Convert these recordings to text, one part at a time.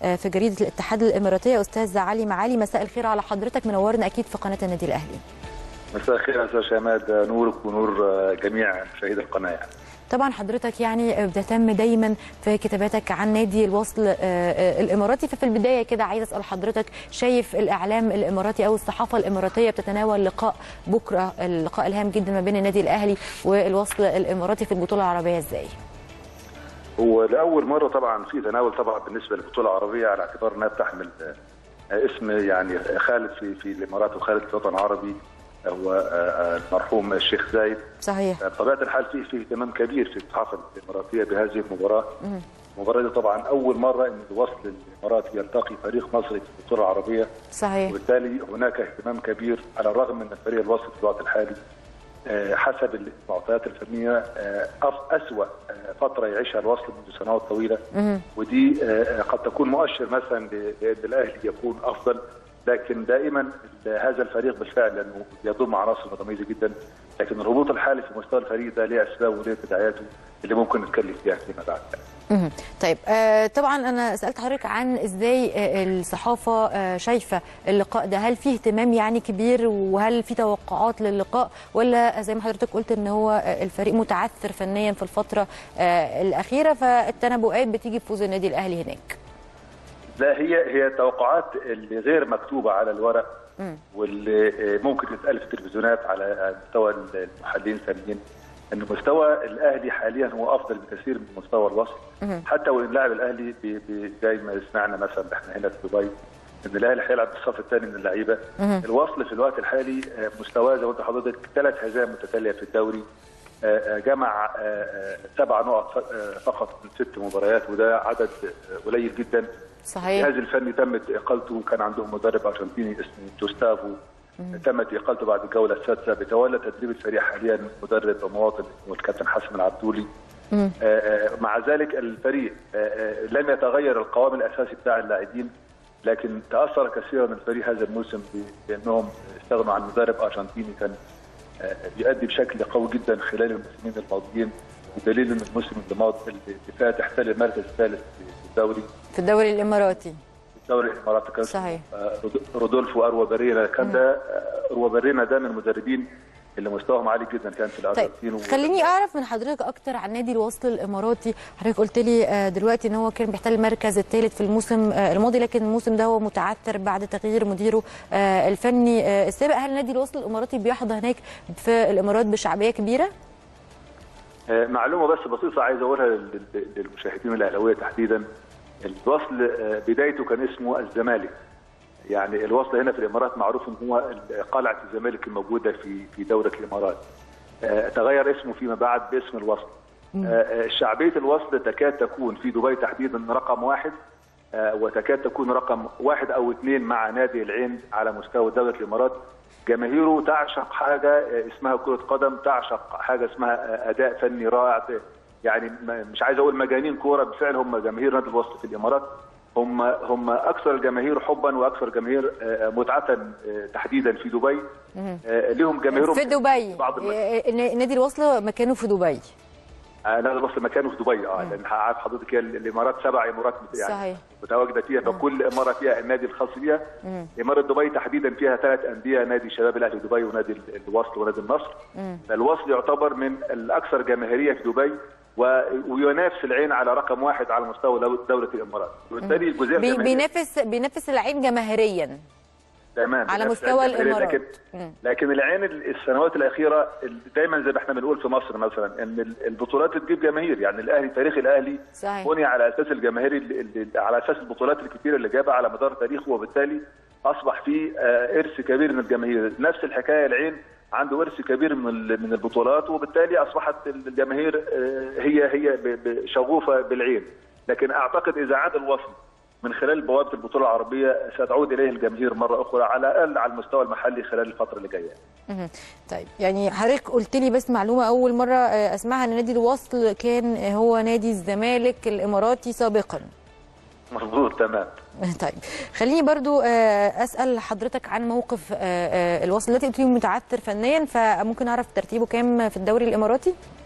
آه، في جريده الاتحاد الاماراتيه استاذ علي معالي مساء الخير على حضرتك منورنا اكيد في قناه النادي الاهلي مساء الخير يا استاذ شماد نورك ونور جميع مشاهدي القناه يعني. طبعا حضرتك يعني بتهتم دايما في كتاباتك عن نادي الوصل آه، آه، الاماراتي ففي البدايه كده عايز اسال حضرتك شايف الاعلام الاماراتي او الصحافه الاماراتيه بتتناول لقاء بكره اللقاء الهام جدا ما بين النادي الاهلي والوصل الاماراتي في البطوله العربيه ازاي؟ هو لاول مره طبعا في تناول طبعا بالنسبه للبطوله العربيه على اعتبار انها بتحمل آه، اسم يعني خالد في في الامارات وخالد في الوطن العربي هو آه، آه، المرحوم الشيخ زايد صحيح بطبيعه الحال في في اهتمام كبير في الصحافه الاماراتيه بهذه المباراه المباراه دي طبعا اول مره ان الوصل الاماراتي يلتقي فريق مصري في البطوله العربيه صحيح وبالتالي هناك اهتمام كبير على الرغم من الفريق الوسط في الوقت الحالي آه، حسب المعطيات الفنيه آه، أف- اسوا آه، فتره يعيشها الوصل منذ سنوات طويله ودي آه، قد تكون مؤشر مثلا ل- لان الاهلي يكون افضل لكن دائما ال- هذا الفريق بالفعل لانه يضم عناصر متميزه جدا لكن الهبوط الحالي في مستوى الفريق ده ليه اسباب وليه تداعياته اللي ممكن نتكلم فيها فيما بعد مهم. طيب آه طبعا انا سالت حضرتك عن ازاي آه الصحافه آه شايفه اللقاء ده هل فيه اهتمام يعني كبير وهل في توقعات للقاء ولا زي ما حضرتك قلت ان هو آه الفريق متعثر فنيا في الفتره آه الاخيره فالتنبؤات بتيجي بفوز النادي الاهلي هناك لا هي هي توقعات اللي غير مكتوبه على الورق واللي ممكن تتقال في التلفزيونات على مستوى المحللين الفنيين ان مستوى الاهلي حاليا هو افضل بكثير من مستوى الوصل حتى وان لاعب الاهلي بي- بي- زي ما سمعنا مثلا احنا هنا في دبي ان الاهلي هيلعب بالصف الثاني من اللعيبه الوصل في الوقت الحالي آه، مستواه زي ما قلت لحضرتك ثلاث هزائم متتاليه في الدوري آه، آه، جمع آه، آه، سبع نقط ف- آه، فقط من ست مباريات وده عدد آه، قليل جدا صحيح الجهاز الفني تمت اقالته كان عندهم مدرب ارجنتيني اسمه جوستافو تمت اقالته بعد الجوله السادسه بيتولى تدريب الفريق حاليا مدرب مواطن اسمه الكابتن حسن العبدولي آه، آه، مع ذلك الفريق آه، آه، لم يتغير القوام الاساسي بتاع اللاعبين لكن تاثر كثيرا الفريق هذا الموسم ب- بانهم استغنوا عن مدرب ارجنتيني كان آه، بيأدي بشكل قوي جدا خلال الموسمين الماضيين بدليل ان الموسم الماضي اللي فات احتل المركز الثالث في الدوري في الدوري الاماراتي دوري الامارات كان صحيح. آه، رود- رودولفو اروا بريرا كان ده آه، اروا بريرا ده من المدربين اللي مستواهم عالي جدا كان في طيب الارجنتين و- خليني اعرف من حضرتك اكتر عن نادي الوصل الاماراتي حضرتك قلت لي آه، دلوقتي ان هو كان بيحتل المركز الثالث في الموسم آه، الماضي لكن الموسم ده هو متعثر بعد تغيير مديره آه، الفني آه، السابق هل نادي الوصل الاماراتي بيحظى هناك في الامارات بشعبيه كبيره آه، معلومه بس بسيطه عايز اقولها لل- لل- للمشاهدين الاهلاويه تحديدا الوصل آه، بدايته كان اسمه الزمالك يعني الوصل هنا في الامارات معروف ان هو قلعه الزمالك الموجوده في في دوله الامارات آه، تغير اسمه فيما بعد باسم الوصل آه، آه، شعبيه الوصل تكاد تكون في دبي تحديدا رقم واحد آه، وتكاد تكون رقم واحد او اثنين مع نادي العين على مستوى دوله الامارات جماهيره تعشق حاجه آه، اسمها كره قدم تعشق حاجه اسمها آه، اداء فني رائع يعني ما- مش عايز اقول مجانين كوره بالفعل هم جماهير نادي الوصل في الامارات هم هم اكثر الجماهير حبا واكثر جماهير آه، متعه آه، تحديدا في دبي آه، لهم جماهيرهم في دبي بعض الم- آه، آه، نادي الوصل مكانه في دبي آه، نادي الوصل مكانه في دبي اه لان عارف حضرتك هي الامارات سبع امارات يعني صحيح. متواجده فيها فكل اماره فيها النادي الخاص بيها اماره دبي تحديدا فيها ثلاث انديه نادي شباب الاهلي دبي ونادي ال- الوصل ونادي النصر فالوصل يعتبر من الاكثر جماهيريه في دبي و- وينافس العين على رقم واحد على مستوى دو- دوله الامارات وبالتالي الجزئيه بي- الجماهيرية- بينافس بينافس العين جماهيريا تمام على بنفس مستوى الجماهيرية. الإمارات. لكن لكن العين السنوات الاخيره دايما زي ما احنا بنقول في مصر مثلا ان ال- البطولات بتجيب جماهير يعني الاهلي تاريخ الاهلي صحيح. بني على اساس الجماهير اللي اللي- على اساس البطولات الكتيره اللي جابها على مدار تاريخه وبالتالي اصبح فيه آه، ارث كبير من الجماهير نفس الحكايه العين عنده ارث كبير من ال- من البطولات وبالتالي اصبحت الجماهير آه، هي هي ب- ب- شغوفه بالعين لكن اعتقد اذا عاد الوصل من خلال بوابه البطوله العربيه ستعود اليه الجماهير مره اخرى على الاقل على المستوى المحلي خلال الفتره اللي جايه. مهم. طيب يعني حضرتك قلت لي بس معلومه اول مره آه، اسمعها ان نادي الوصل كان آه، هو نادي الزمالك الاماراتي سابقا مظبوط تمام. طيب خليني برضو آه، اسال حضرتك عن موقف آه، آه، الوصل التي قلت لي متعثر فنيا فممكن اعرف ترتيبه كام في الدوري الاماراتي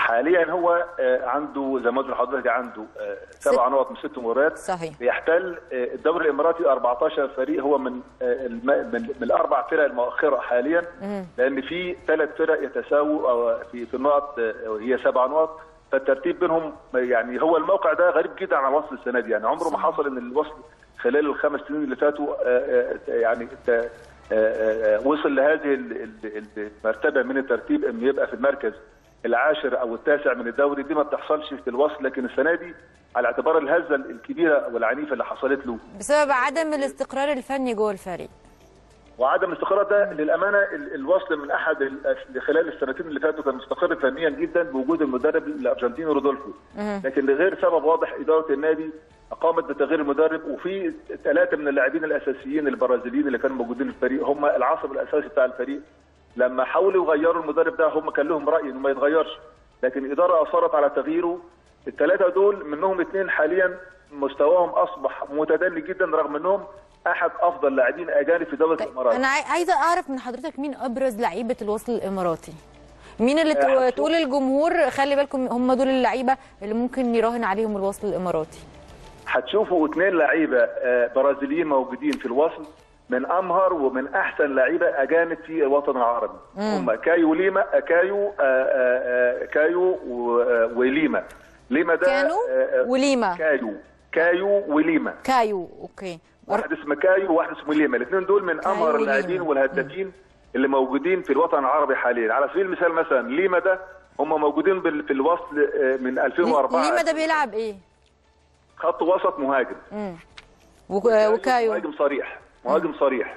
حاليا هو آه، عنده زي ما قلت لحضرتك عنده آه، سبع نقط من ست مباريات صحيح بيحتل آه، الدوري الاماراتي 14 فريق هو من آه، الم- من, من الاربع فرق المؤخره حاليا لان في ثلاث فرق يتساووا أو في في النقط آه، هي سبع نقط فالترتيب بينهم يعني هو الموقع ده غريب جدا عن الوصل السنه دي يعني عمره ما حصل ان الوصل خلال الخمس سنين اللي فاتوا آه، آه، يعني ت- آه، آه، آه، وصل لهذه ال- ال- المرتبه من الترتيب انه يبقى في المركز العاشر او التاسع من الدوري دي ما بتحصلش في الوصل لكن السنه دي على اعتبار الهزه الكبيره والعنيفه اللي حصلت له بسبب عدم الاستقرار الفني جوه الفريق وعدم الاستقرار ده للامانه ال- الوصل من احد ال- خلال السنتين اللي فاتوا كان مستقر فنيا جدا بوجود المدرب الارجنتيني رودولفو لكن لغير سبب واضح اداره النادي قامت بتغيير المدرب وفي ثلاثه من اللاعبين الاساسيين البرازيليين اللي كانوا موجودين في الفريق هم العصب الاساسي بتاع الفريق لما حاولوا يغيروا المدرب ده هم كان لهم راي انه ما يتغيرش لكن الاداره اصرت على تغييره الثلاثه دول منهم اثنين حاليا مستواهم اصبح متدني جدا رغم انهم احد افضل لاعبين اجانب في دوله طيب الامارات انا عاي- عايزه اعرف من حضرتك مين ابرز لعيبه الوصل الاماراتي مين اللي آه، تو- هتشوف. تقول للجمهور خلي بالكم هم دول اللعيبه اللي ممكن يراهن عليهم الوصل الاماراتي هتشوفوا اثنين لعيبه آه، برازيليين موجودين في الوصل من امهر ومن احسن لعيبه اجانب في الوطن العربي هم كايو ليما آه، كايو آه، آه، آه، كايو و- آه، وليما ليما ده كانو آه، آه، وليما كايو كايو وليما كايو اوكي واحد اسمه كايو وواحد اسمه ليما الاثنين دول من كايو امهر وليما. اللاعبين والهدافين اللي موجودين في الوطن العربي حاليا على سبيل المثال مثلا ليما ده هم موجودين بال- في الوصل آه، من 2004 ليما ده بيلعب ايه خط وسط مهاجم وك- وكايو مهاجم صريح مهاجم صريح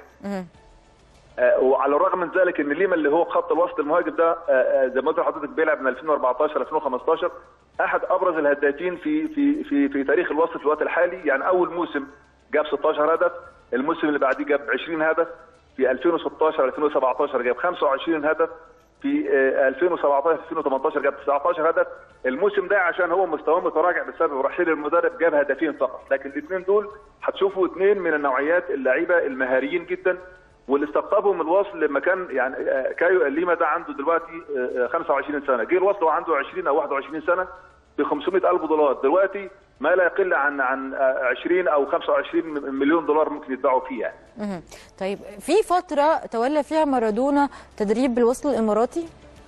آه وعلى الرغم من ذلك ان ليما اللي هو خط الوسط المهاجم ده آه آه زي ما قلت لحضرتك بيلعب من 2014 2015 احد ابرز الهدافين في في في في تاريخ الوسط في الوقت الحالي يعني اول موسم جاب 16 هدف الموسم اللي بعديه جاب 20 هدف في 2016 2017 جاب 25 هدف في آه، 2017 2018 جاب 19 هدف الموسم ده عشان هو مستواه متراجع بسبب رحيل المدرب جاب هدفين فقط لكن الاثنين دول هتشوفوا اثنين من النوعيات اللعيبه المهاريين جدا واللي استقطبهم الوصل لما كان يعني آه، كايو ليما ده عنده دلوقتي آه، آه، 25 سنه جه الوصل وعنده 20 او 21 سنه ب 500 الف دولار دلوقتي ما لا يقل عن عن آه، 20 او 25 مليون دولار ممكن يدفعوا فيه يعني مهم. طيب في فتره تولى فيها مارادونا تدريب بالوصل الاماراتي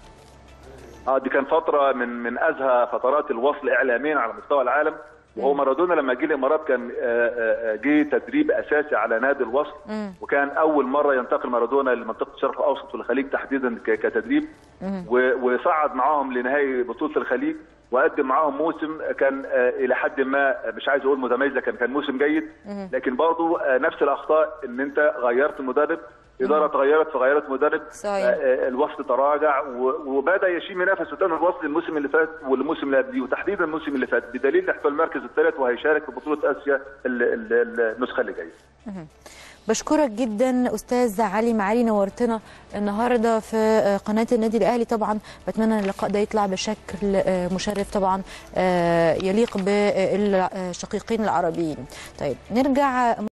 اه دي كان فتره من من ازهى فترات الوصل اعلاميا على مستوى العالم وهو مارادونا لما جه الامارات كان آه، آه، آه، جه تدريب اساسي على نادي الوصل وكان اول مره ينتقل مارادونا لمنطقه الشرق الاوسط والخليج تحديدا ك- كتدريب و- وصعد معاهم لنهائي بطوله الخليج وقدم معاهم موسم كان آه، الى حد ما مش عايز اقول متميز لكن كان موسم جيد لكن برضه آه، نفس الاخطاء ان انت غيرت مدرب اداره اتغيرت فغيرت مدرب صحيح. آه، آه، الوصل تراجع و- وبدا يشيم ينافس قدام الوصل الموسم اللي فات والموسم اللي قبليه وتحديدا الموسم اللي فات بدليل احتفال المركز الثالث وهيشارك في بطوله اسيا ال- ال- النسخه اللي جايه. بشكرك جدا استاذ علي معالي نورتنا النهارده في آه، قناه النادي الاهلي طبعا بتمنى ان اللقاء ده يطلع بشكل آه، مشرف طبعا آه، يليق بالشقيقين العربيين طيب نرجع